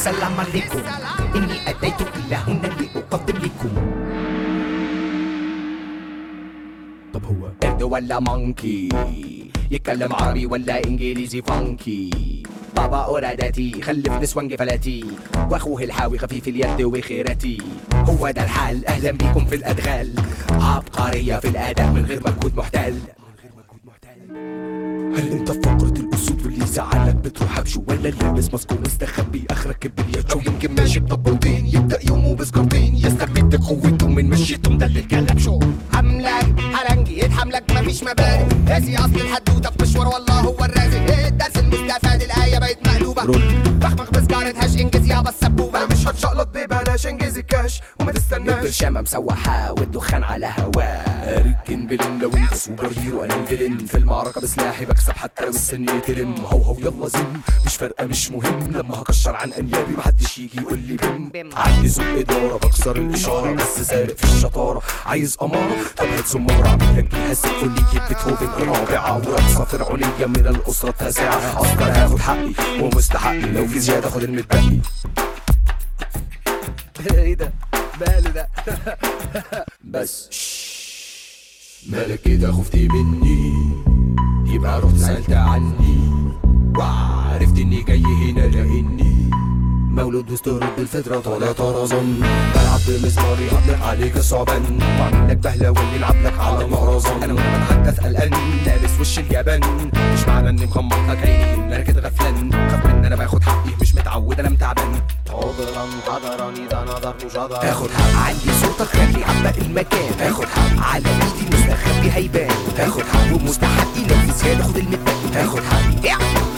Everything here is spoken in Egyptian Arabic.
السلام عليكم إني أتيت إلى هنا لأقدم لكم طب هو قرد ولا مونكي يتكلم عربي ولا انجليزي فانكي بابا اورادتي خلف نسوان جفلاتي واخوه الحاوي خفيف اليد وخيرتي هو ده الحال اهلا بيكم في الادغال عبقرية في الاداء من غير مجهود محتل هل انت في فقرة الاسود واللي زعلك بتروح حبشه ولا لابس ماسك ومستخبي اخرك كبريات او يمكن ماشي بطبلتين يبدا يومه بسكرتين يستمد قوته من مشيته مدلل الكلام شو حملك حلنجية حملك مفيش مبادئ هذه اصل الحدوته في مشوار والله هو الرازق إيه الدرس المستفاد الايه بقت مقلوبه بخمخ بسجارة هاش انجز يابا السبوبه مش هتشقلط ببلاش انجز الكاش وما تستناش البرشامة مسوحة والدخان على هواه ركن بلن لو انت سوبر هيرو انا الفيلن في المعركة بسلاحي بكسب حتى لو السن يترم هو هو يلا زم مش فارقة مش مهم لما هكشر عن انيابي محدش يجي يقول لي بم عندي ذوق ادارة بكسر الاشارة بس سارق في الشطارة عايز امارة طب هات زمارة اعمل لك جهاز سيمفونية بيتهوفن رابعة ورقصة فرعونية من الاسرة التاسعة اصلا هاخد حقي ومستحقي لو في زيادة خد المتبقي ايه ده ماله ده بس مالك كده خفتي مني يبقى رحت سألت عني وعرفت اني جاي هنا لاني مولود وسط رد الفطرة طالع طرزان بلعب بمسماري اطلق عليك الصعبان واعمل لك بهلة واللي يلعب لك على المهرزان انا وانا بتحدث قلقان لابس وش اليابان مش معنى اني مغمض لك عيني ان انا كده غفلان خاف من ان انا باخد حقي مش متعود انا متعبان عذرا حضرا اذا نظرت جدرا اخد حق عندي صوتك خلي عبق المكان اخد حق على ايدي مستخبي هيبان اخد حق ومستحقي لو في زياده خد المتبقي اخد حقي